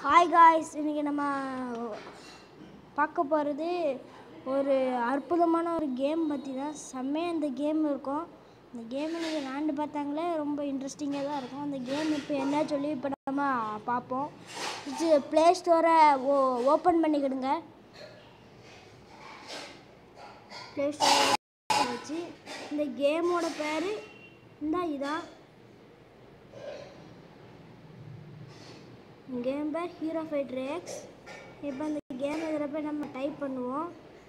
Hi guys இன்றைக்கி நம்ம பார்க்க போகிறது ஒரு அற்புதமான ஒரு கேம் பற்றி தான் செம்மையாக இந்த கேம் இருக்கும் இந்த கேம் நீங்கள் விளாண்டு பார்த்தாங்களே ரொம்ப இன்ட்ரெஸ்டிங்காக தான் இருக்கும் அந்த கேம் இப்போ என்ன சொல்லி இப்போ நம்ம பார்ப்போம் இது ப்ளே ஸ்டோரை ஓ ஓப்பன் பண்ணிக்கிடுங்க ப்ளே ஸ்டோரை வச்சு இந்த கேமோட பேர் இந்த இதான் கேம் பேர் ஹீரோ ஃபைட்டர் எக்ஸ் இப்போ அந்த கேம் இதில் போய் நம்ம டைப் பண்ணுவோம்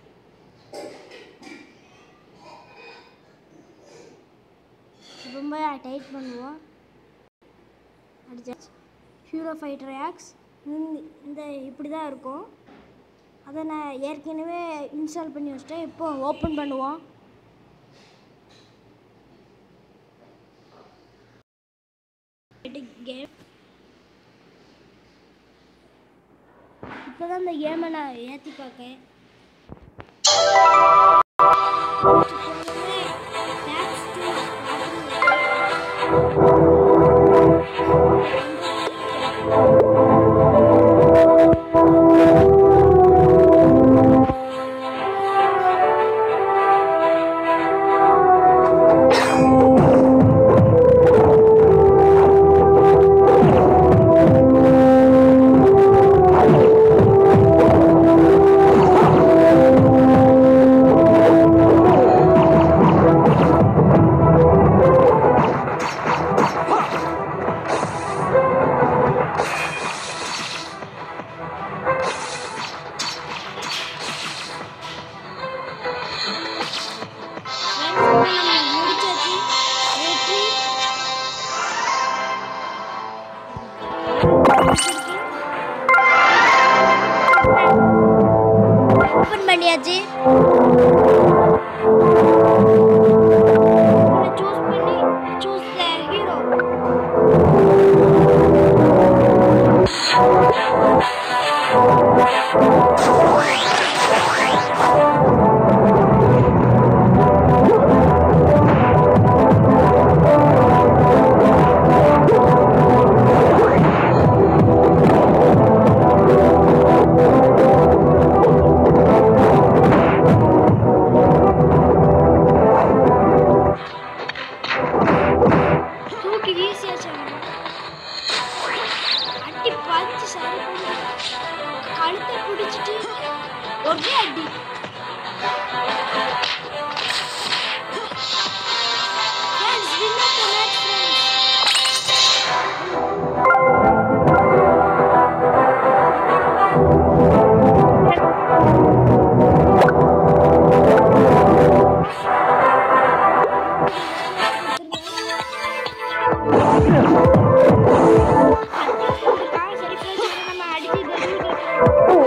ரொம்ப டைப் பண்ணுவோம் அடிச்சாச்சு ஹீரோ ஃபைட்டர் எக்ஸ் இந்த இப்படி தான் இருக்கும் அதை நான் ஏற்கனவே இன்ஸ்டால் பண்ணி வச்சிட்டேன் இப்போ ஓப்பன் பண்ணுவோம் கேம் இப்போ தான் இந்த கேமை நான் ஏற்றி பார்க்கேன் முடிச்சாச்சு வெற்றி ஓப்பன் பண்ணியாச்சு சூஸ் பண்ணி சூஸ் த ஹீரோ தூக்கி வீசியாச்சு அவனை. அடி பஞ்சு சரி பண்ணி கழுத்தை பிடிச்சிட்டு ஒரே அடி Friends, win of the match, friends. சரி friends, இதை நம்ம அடிச்சு கழுவிட்டு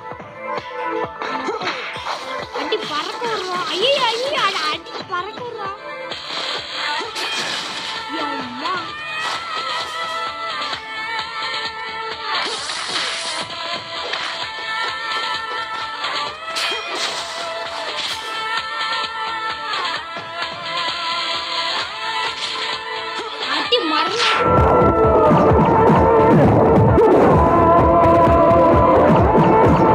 அடி பறக்க விடுறோம் ஐயோ ஐயோ அட அடி பறக்க விடுறோம் அம்மா அடி மரணம்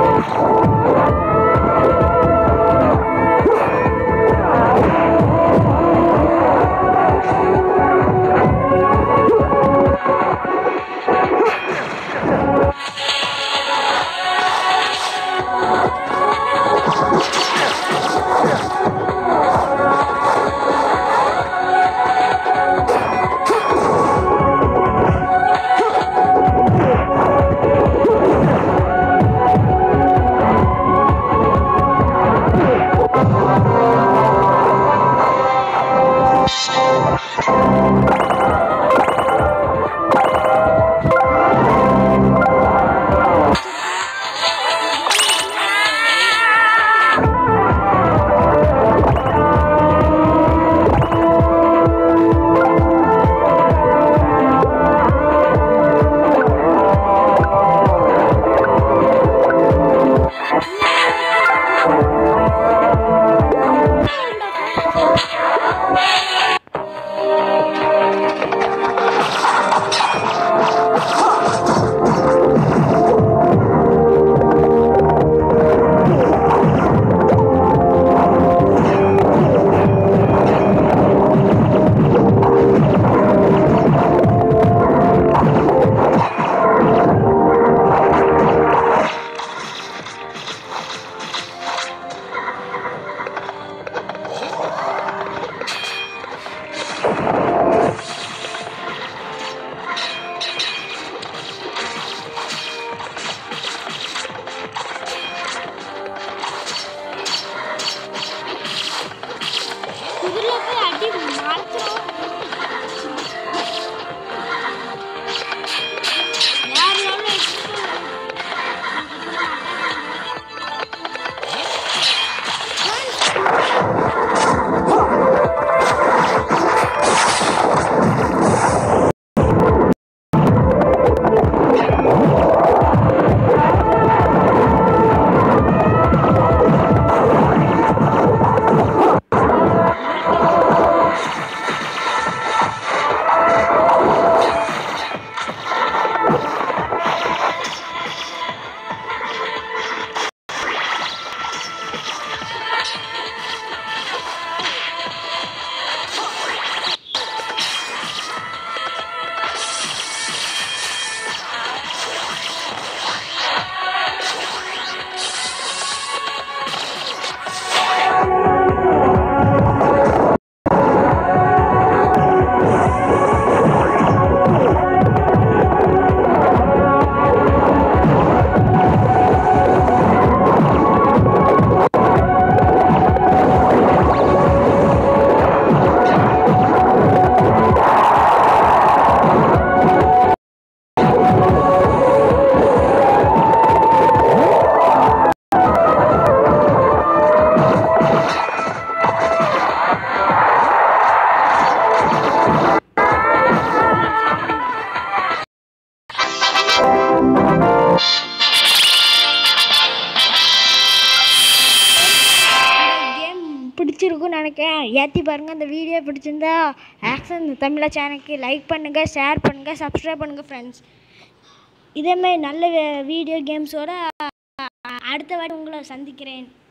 நினைக்கிறேன் ஏற்றி பாருங்கள் இந்த வீடியோ பிடிச்சிருந்தா ஆக்சன் தமிழா சேனலுக்கு லைக் பண்ணுங்கள் ஷேர் பண்ணுங்கள் சப்ஸ்கிரைப் பண்ணுங்கள் ஃப்ரெண்ட்ஸ் இதேமாதிரி நல்ல வீடியோ கேம்ஸோட அடுத்த வாட்டி உங்களை சந்திக்கிறேன்